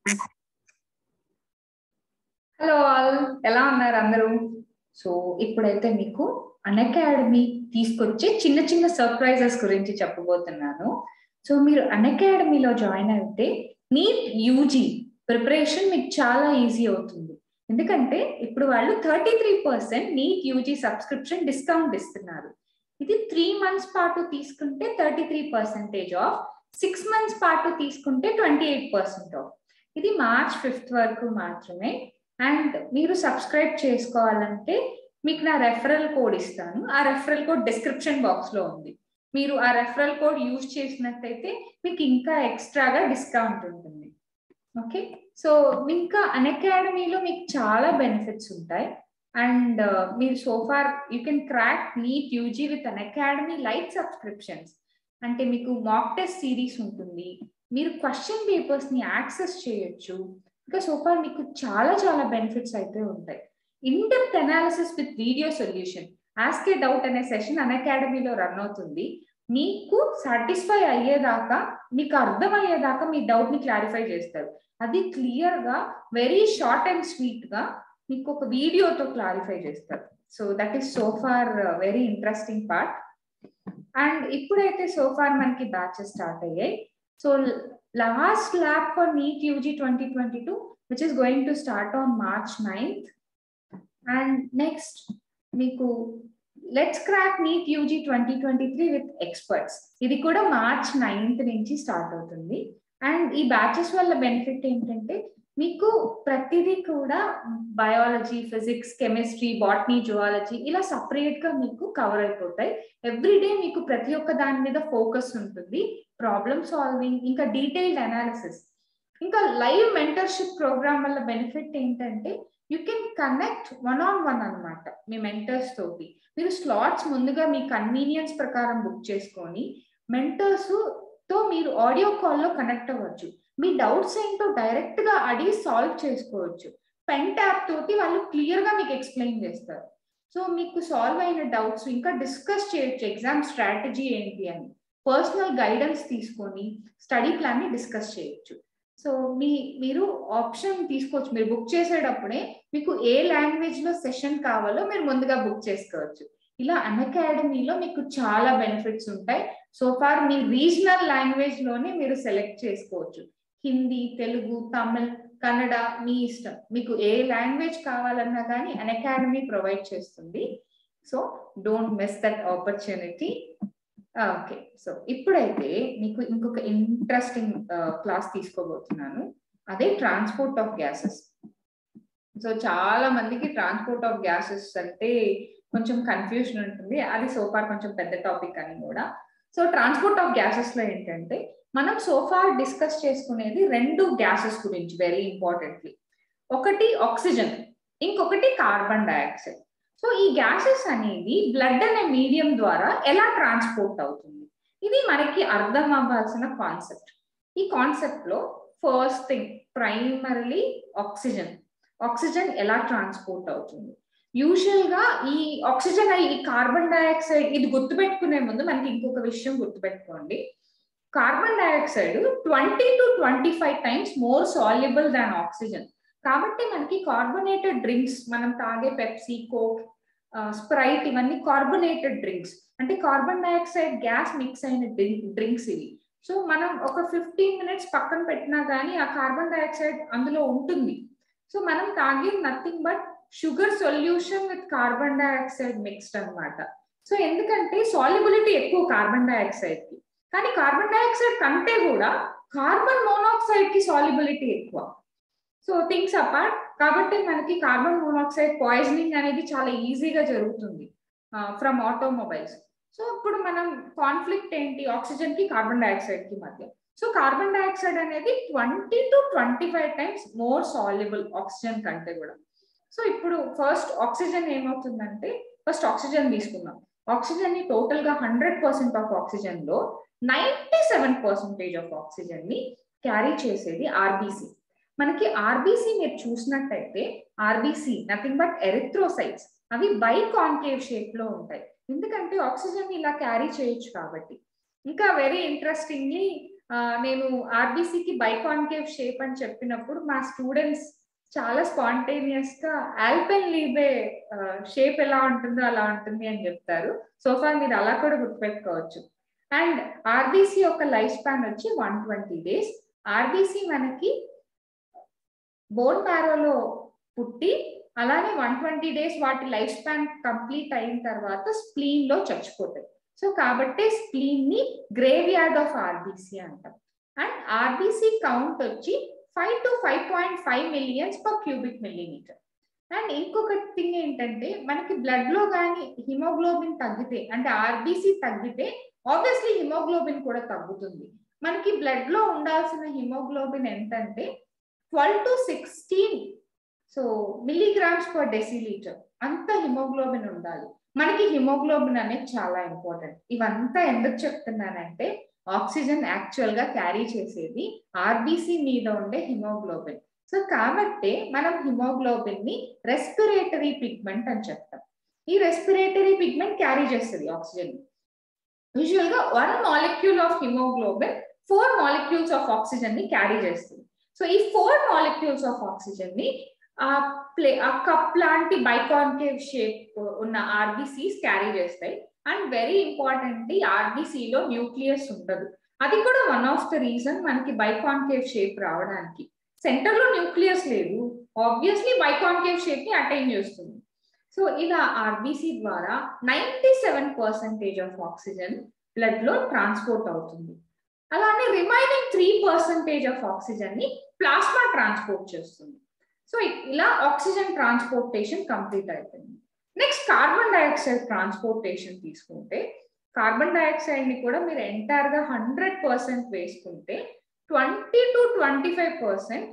hello all ఎలా ఉన్నారు అందరూ సో ఇప్పుడైతే మీకు అకాడమీ తీసుకొచ్చే చిన్న చిన్న సర్ప్రైజెస్ గురించి చెప్పబోతున్నాను సో మీరు అకాడమీలో జాయిన్ అయితే నీట్ యూజీ ప్రిపరేషన్ మీకు చాలా ఈజీ అవుతుంది ఎందుకంటే ఇప్పుడు వాళ్ళు thirty three percent NEET UG subscription discount ఇస్తున్నారు ఇది త్రీ మంత్స్ పాటు తీసుకుంటే thirty three percentage off six months పాటు తీసుకుంటే ట్వంటీ ఎయిట్ పర్సెంట్ ఆఫ్ ఇది మార్చ్ ఫిఫ్త్ వరకు మాత్రమే అండ్ మీరు సబ్స్క్రైబ్ చేసుకోవాలంటే మీకు నా రెఫరల్ కోడ్ ఇస్తాను ఆ రెఫరల్ కోడ్ డిస్క్రిప్షన్ బాక్స్ లో ఉంది మీరు ఆ రెఫరల్ కోడ్ యూజ్ చేసినట్టయితే మీకు ఇంకా ఎక్స్ట్రాగా డిస్కౌంట్ ఉంటుంది ఓకే సో ఇంకా అకాడమీలో మీకు చాలా బెనిఫిట్స్ ఉంటాయి అండ్ మీరు so far you can crack NEET UG with Unacademy lite subscriptions అంటే మీకు మాక్ టెస్ట్ సిరీస్ ఉంటుంది మీరు క్వశ్చన్ పేపర్స్ ని యాక్సెస్ చేయొచ్చు ఇంకా సోఫార్ మీకు చాలా చాలా బెనిఫిట్స్ అయితే ఉంటాయి in depth analysis with video solution ask a doubt అనే సెషన్ అన్ అకాడమీలో రన్ అవుతుంది మీకు సాటిస్ఫై అయ్యేదాకా మీకు అర్థమయ్యేదాకా మీ డౌట్ ని క్లారిఫై చేస్తారు అది క్లియర్ గా వెరీ షార్ట్ అండ్ స్వీట్ గా మీకు ఒక వీడియోతో క్లారిఫై చేస్తారు so that is so far very interesting part and ఇప్పుడైతే సో ఫార్ మనకి బ్యాచెస్ స్టార్ట్ అయ్యాయి so last lap for NEET UG twenty twenty two which is going to start on March ninth and next మీకు let's crack NEET UG twenty twenty three with experts ఇది కూడా March ninth నుంచి start అవుతుంది and ఈ batches వల్ల benefit ఏంటంటే మీకు ప్రతిదీ కూడా biology physics chemistry botany zoology ఇలా సపరేట్ గా మీకు కవర్ అయిపోతాయి ఎవ్రీడే మీకు ప్రతి ఒక్క దాని మీద ఫోకస్ ఉంటుంది ప్రాబ్లమ్ సాల్వింగ్ ఇంకా డీటెయిల్డ్ అనాలిసిస్ ఇంకా లైవ్ మెంటర్షిప్ ప్రోగ్రామ్ వల్ల బెనిఫిట్ ఏంటంటే you can connect one on one అనమాట మీ మెంటర్స్ తోటి మీరు స్లాట్స్ ముందుగా మీ కన్వీనియన్స్ ప్రకారం బుక్ చేసుకొని మెంటర్స్ తో మీరు ఆడియో కాల్లో కనెక్ట్ అవ్వచ్చు మీ డౌట్స్ ఏంటో డైరెక్ట్ గా అడిగి సాల్వ్ చేసుకోవచ్చు పెన్ ట్యాప్ తోటి వాళ్ళు క్లియర్ గా మీకు ఎక్స్ప్లెయిన్ చేస్తారు సో మీకు సాల్వ్ అయిన డౌట్స్ ఇంకా డిస్కస్ చేయొచ్చు ఎగ్జామ్ స్ట్రాటజీ ఏంటి అని పర్సనల్ గైడెన్స్ తీసుకొని స్టడీ ప్లాన్ ని డిస్కస్ చేయొచ్చు సో మీ మీరు ఆప్షన్ తీసుకోవచ్చు మీరు బుక్ చేసేటప్పుడే మీకు ఏ లాంగ్వేజ్ లో సెషన్ కావాలో మీరు ముందుగా బుక్ చేసుకోవచ్చు ఇలా అన్ అకాడమీలో మీకు చాలా బెనిఫిట్స్ ఉంటాయి సో ఫార్ మీ రీజనల్ లాంగ్వేజ్ లోనే మీరు సెలెక్ట్ చేసుకోవచ్చు హిందీ తెలుగు తమిళ్ కన్నడ మీ ఇష్టం మీకు ఏ లాంగ్వేజ్ కావాలన్నా కానీ అన్ అకాడమీ ప్రొవైడ్ చేస్తుంది so don't miss that opportunity okay so ఇప్పుడైతే మీకు ఇంకొక ఇంట్రెస్టింగ్ క్లాస్ తీసుకోబోతున్నాను అదే ట్రాన్స్పోర్ట్ ఆఫ్ గ్యాసెస్ సో చాలా మందికి ట్రాన్స్పోర్ట్ ఆఫ్ గ్యాసెస్ అంటే కొంచెం కన్ఫ్యూజన్ ఉంటుంది అది సోఫార్ కొంచెం పెద్ద టాపిక్ అని కూడా సో ట్రాన్స్పోర్ట్ ఆఫ్ గ్యాసెస్ లో ఏంటంటే మనం సోఫార్ డిస్కస్ చేసుకునేది రెండు గ్యాసెస్ గురించి వెరీ ఇంపార్టెంట్లీ ఒకటి ఆక్సిజన్ ఇంకొకటి కార్బన్ డైఆక్సైడ్ సో ఈ గ్యాసెస్ అనేది బ్లడ్ అనే మీడియం ద్వారా ఎలా ట్రాన్స్పోర్ట్ అవుతుంది ఇది మనకి అర్థం అవ్వాల్సిన కాన్సెప్ట్ ఈ కాన్సెప్ట్ లో first thing primary oxygen oxygen ఎలా ట్రాన్స్పోర్ట్ అవుతుంది యూజువల్ గా ఈ ఆక్సిజన్ ఈ కార్బన్ డైఆక్సైడ్ ఇది గుర్తుపెట్టుకునే ముందు మనకి ఇంకొక విషయం గుర్తుపెట్టుకోండి carbon dioxide twenty to twenty five times more soluble than oxygen కాబట్టి మనకి కార్బొనేటెడ్ డ్రింక్స్ మనం తాగే పెప్సీ కోక్ స్ప్రైట్ ఇవన్నీ కార్బొనేటెడ్ డ్రింక్స్ అంటే కార్బన్ డైఆక్సైడ్ గ్యాస్ మిక్స్ అయిన డ్రింక్స్ ఇవి సో మనం ఒక ఫిఫ్టీన్ మినిట్స్ పక్కన పెట్టినా కానీ ఆ కార్బన్ డైఆక్సైడ్ అందులో ఉంటుంది సో మనం తాగే nothing but sugar solution with carbon dioxide mixed అనమాట సో ఎందుకంటే సాల్యుబిలిటీ ఎక్కువ కార్బన్ డైఆక్సైడ్ కి కానీ కార్బన్ డైఆక్సైడ్ కంటే కూడా కార్బన్ మోనాక్సైడ్ కి సాల్యుబిలిటీ ఎక్కువ సో థింగ్స్ అపార్ట్ కాబట్టి మనకి కార్బన్ మోనాక్సైడ్ పాయిజనింగ్ అనేది చాలా ఈజీగా జరుగుతుంది ఫ్రమ్ ఆటోమొబైల్స్ సో ఇప్పుడు మనం కాన్ఫ్లిక్ట్ ఏంటి ఆక్సిజన్ కి కార్బన్ డైఆక్సైడ్ కి మధ్య సో కార్బన్ డైఆక్సైడ్ అనేది twenty to twenty five times more soluble oxygen కంటే కూడా సో ఇప్పుడు ఫస్ట్ ఆక్సిజన్ ఏమవుతుందంటే ఫస్ట్ ఆక్సిజన్ తీసుకుందాం ఆక్సిజన్ ని టోటల్ గా హండ్రెడ్ పర్సెంట్ ఆఫ్ ఆక్సిజన్ లో ninety seven percentage of oxygen ని క్యారీ చేసేది ఆర్బీసీ మనకి ఆర్బీసీ మీరు చూసినట్టయితే ఆర్బీసీ నథింగ్ బట్ ఎరిథ్రోసైట్స్ అవి బై కాన్కేవ్ షేప్ లో ఉంటాయి ఎందుకంటే ఆక్సిజన్ ఇలా క్యారీ చేయొచ్చు కాబట్టి ఇంకా వెరీ ఇంట్రెస్టింగ్లీ నేను ఆర్బీసీకి బైకాన్కేవ్ షేప్ అని చెప్పినప్పుడు మా స్టూడెంట్స్ చాలా స్పాంటేనియస్ గా ఆల్పెన్ లీబే షేప్ ఎలా ఉంటుందో అలా ఉంటుంది అని చెప్తారు సోఫా మీరు అలా కూడా గుర్తుపెట్టుకోవచ్చు అండ్ ఆర్బీసీ యొక్క లైఫ్ స్పాన్ వచ్చి వన్ ట్వంటీ డేస్ ఆర్బీసీ మనకి బోన్ మ్యారోలో పుట్టి అలానే వన్ ట్వంటీ డేస్ వాటి లైఫ్ స్పాన్ కంప్లీట్ అయిన తర్వాత స్ప్లీన్ లో చచ్చిపోతాయి సో కాబట్టి స్ప్లీన్ ని గ్రేవ్ యార్డ్ ఆఫ్ ఆర్బీసీ అంటాం అండ్ ఆర్బీసీ కౌంట్ వచ్చి five to five point five millions per cubic millimetre and ఇంకొక థింగ్ ఏంటంటే మనకి బ్లడ్ లో కానీ హిమోగ్లోబిన్ తగ్గితే అంటే ఆర్బీసీ తగ్గితే ఆబ్వియస్లీ హిమోగ్లోబిన్ కూడా తగ్గుతుంది మనకి బ్లడ్ లో ఉండాల్సిన హిమోగ్లోబిన్ ఎంతంటే twelve to sixteen so milligrams per decilitre అంత హిమోగ్లోబిన్ ఉండాలి మనకి హిమోగ్లోబిన్ అనేది చాలా ఇంపార్టెంట్ ఇవంతా ఎందుకు చెప్తున్నానంటే ఆక్సిజన్ యాక్చువల్ గా క్యారీ చేసేది ఆర్బీసీ మీద ఉండే హిమోగ్లోబిన్ సో కాబట్టి మనం హిమోగ్లోబిన్ ని రెస్పిరేటరీ పిగ్మెంట్ అని చెప్తాం ఈ రెస్పిరేటరీ పిగ్మెంట్ క్యారీ చేస్తుంది ఆక్సిజన్ యూజువల్ గా one molecule of haemoglobin four molecules of oxygen ని క్యారీ చేస్తుంది సో ఈ ఫోర్ మాలిక్యూల్స్ ఆఫ్ ఆక్సిజన్ ని ఆ ప్లే ఆ కప్ లాంటి బైకాన్కేవ్ షేప్ ఉన్న ఆర్బీసీస్ క్యారీ చేస్తాయి అండ్ వెరీ ఇంపార్టెంట్ ఆర్బీసీలో న్యూక్లియస్ ఉండదు అది కూడా వన్ ఆఫ్ ద రీజన్ మనకి బైకాన్కేవ్ షేప్ రావడానికి సెంటర్ లో న్యూక్లియస్ లేదు ఆబ్వియస్లీ బైకాన్కేవ్ షేప్ ని అటైన్ చేస్తుంది సో ఇలా ఆర్బీసీ ద్వారా ninety seven percentage of oxygen blood లో ట్రాన్స్పోర్ట్ అవుతుంది అలానే remaining three percentage of oxygen ని ప్లాస్మా ట్రాన్స్పోర్ట్ చేస్తుంది సో ఇలా ఆక్సిజన్ ట్రాన్స్పోర్టేషన్ కంప్లీట్ అయిపోయింది నెక్స్ట్ కార్బన్ డైఆక్సైడ్ ట్రాన్స్పోర్టేషన్ తీసుకుంటే కార్బన్ డైఆక్సైడ్ ని కూడా మీరు ఎంటైర్ గా హండ్రెడ్ పర్సెంట్ వేసుకుంటే twenty to twenty five percent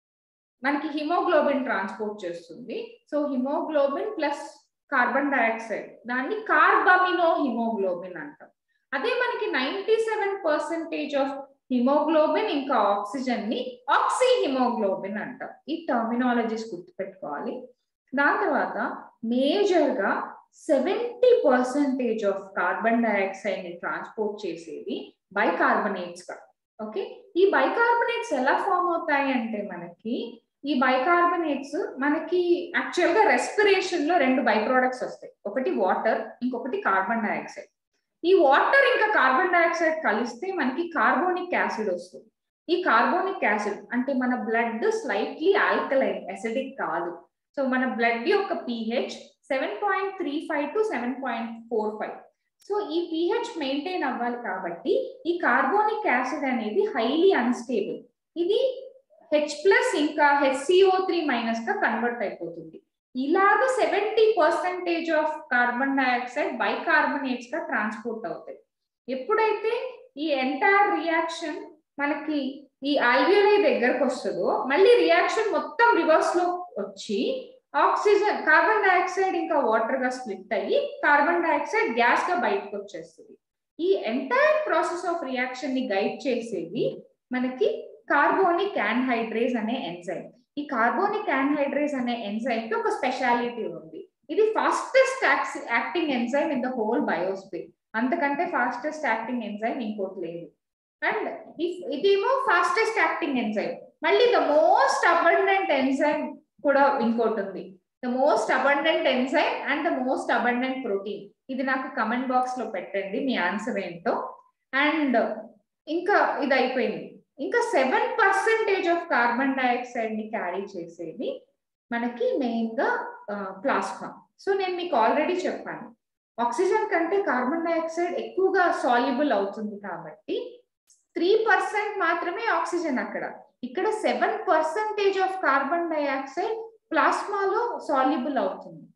మనకి హిమోగ్లోబిన్ ట్రాన్స్పోర్ట్ చేస్తుంది so haemoglobin plus carbon dioxide దాన్ని కార్బమినో హిమోగ్లోబిన్ అంటాం అదే మనకి ninety seven percentage of haemoglobin ఇంకా ఆక్సిజన్ ని ఆక్సీ హిమోగ్లోబిన్ అంటాం ఈ టర్మినాలజీస్ గుర్తుపెట్టుకోవాలి దాని తర్వాత మేజర్ గా seventy percentage of carbon dioxide ని ట్రాన్స్పోర్ట్ చేసేది బైకార్బనేట్స్ గా ఓకే ఈ బైకార్బనేట్స్ ఎలా ఫామ్ అవుతాయి అంటే మనకి ఈ బైకార్బనేట్స్ మనకి యాక్చువల్ గా రెస్పిరేషన్ లో రెండు బై ప్రోడక్ట్స్ వస్తాయి ఒకటి వాటర్ ఇంకొకటి కార్బన్ డైఆక్సైడ్ ఈ వాటర్ ఇంకా కార్బన్ డైఆక్సైడ్ కలిస్తే మనకి కార్బోనిక్ యాసిడ్ వస్తుంది ఈ కార్బోనిక్ యాసిడ్ అంటే మన బ్లడ్ స్లైట్లీ ఆల్కలైన్ అసిడిక్ కాదు సో మన బ్లడ్ యొక్క pH seven point three five to seven point four five so ఈ పిహెచ్ మెయింటైన్ అవ్వాలి కాబట్టి ఈ కార్బోనిక్ యాసిడ్ అనేది హైలీ అన్స్టేబుల్ ఇది హెచ్ ప్లస్ ఇంకా హెచ్సిఓ త్రీ మైనస్ గా కన్వర్ట్ అయిపోతుంది ఇలాగ seventy percentage of carbon dioxide bicarbonates గా ట్రాన్స్పోర్ట్ అవుతాయి ఎప్పుడైతే ఈ ఎంటైర్ రియాక్షన్ మనకి ఈ ఆల్వియోలై దగ్గరకు వస్తుందో మళ్ళీ రియాక్షన్ మొత్తం రివర్స్ లో వచ్చి ఆక్సిజన్ కార్బన్ డైఆక్సైడ్ ఇంకా వాటర్ గా స్ప్లిట్ అయ్యి కార్బన్ డైఆక్సైడ్ గ్యాస్ గా బయటకు వచ్చేస్తుంది ఈ ఎంటైర్ ప్రాసెస్ ఆఫ్ రియాక్షన్ ని గైడ్ చేసేది మనకి కార్బోనిక్ యాన్హైడ్రేజ్ అనే ఎంజైమ్ ఈ కార్బోనిక్ యాన్హైడ్రేజ్ అనే ఎంజైమ్ కి ఒక స్పెషాలిటీ ఉంది ఇది fastest acting enzyme in the whole biosphere అంతకంటే ఫాస్టెస్ట్ యాక్టింగ్ ఎంజైమ్ ఇంకోటి లేదు అండ్ ఇదేమో ఫాస్టెస్ట్ యాక్టింగ్ ఎంజైమ్ మళ్ళీ ద మోస్ట్ అబండెంట్ ఎంజైమ్ కూడా ఇంకోటి ఉంది the most abundant enzyme and the most abundant protein ఇది నాకు కమెంట్ బాక్స్ లో పెట్టండి మీ ఆన్సర్ ఏంటో అండ్ ఇంకా ఇది అయిపోయింది ఇంకా seven percentage of carbon dioxide ని క్యారీ చేసేది మనకి మెయిన్ గా ప్లాస్మా సో నేను మీకు ఆల్రెడీ చెప్పాను ఆక్సిజన్ కంటే కార్బన్ డైఆక్సైడ్ ఎక్కువగా సాల్యుబుల్ అవుతుంది కాబట్టి త్రీ పర్సెంట్ మాత్రమే ఆక్సిజన్ అక్కడ ఇక్కడ seven percentage of carbon dioxide ప్లాస్మాలో సాల్యుబుల్ అవుతుంది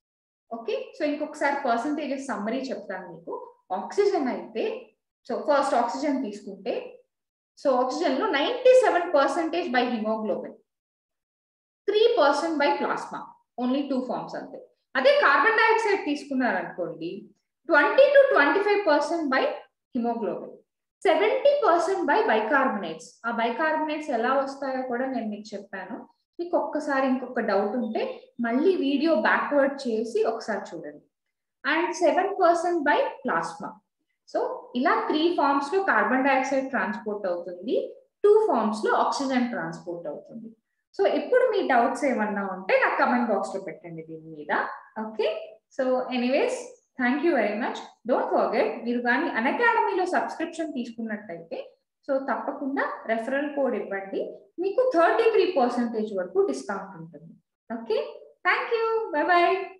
ఓకే సో ఇంకొకసారి పర్సంటేజెస్ సమ్మరీ చెప్తాను మీకు ఆక్సిజన్ అయితే సో ఫస్ట్ ఆక్సిజన్ తీసుకుంటే సో ఆక్సిజన్ లో ninety seven percentage by haemoglobin three percent by plasma only two forms అంతే అదే కార్బన్ డైఆక్సైడ్ తీసుకున్నారనుకోండి twenty to twenty five percent by haemoglobin seventy percent by bicarbonates ఆ bicarbonates ఎలా వస్తాయో కూడా నేను మీకు చెప్పాను మీకు ఒక్కసారి ఇంకొక డౌట్ ఉంటే మళ్ళీ వీడియో బ్యాక్వర్డ్ చేసి ఒకసారి చూడండి and seven percent by plasma so ఇలా త్రీ ఫార్మ్స్ లో కార్బన్ డైఆక్సైడ్ ట్రాన్స్పోర్ట్ అవుతుంది టూ ఫార్మ్స్ లో ఆక్సిజన్ ట్రాన్స్పోర్ట్ అవుతుంది సో ఇప్పుడు మీ డౌట్స్ ఏమన్నా ఉంటే నాకు కమెంట్ బాక్స్ లో పెట్టండి దీని మీద okay so anyways thank you very much don't forget మీరు కానీ అకాడమీలో సబ్స్క్రిప్షన్ తీసుకున్నట్టయితే సో తప్పకుండా రెఫరల్ కోడ్ ఇవ్వండి మీకు థర్టీ త్రీ పర్సెంటేజ్ వరకు డిస్కౌంట్ ఉంటుంది okay thank you bye bye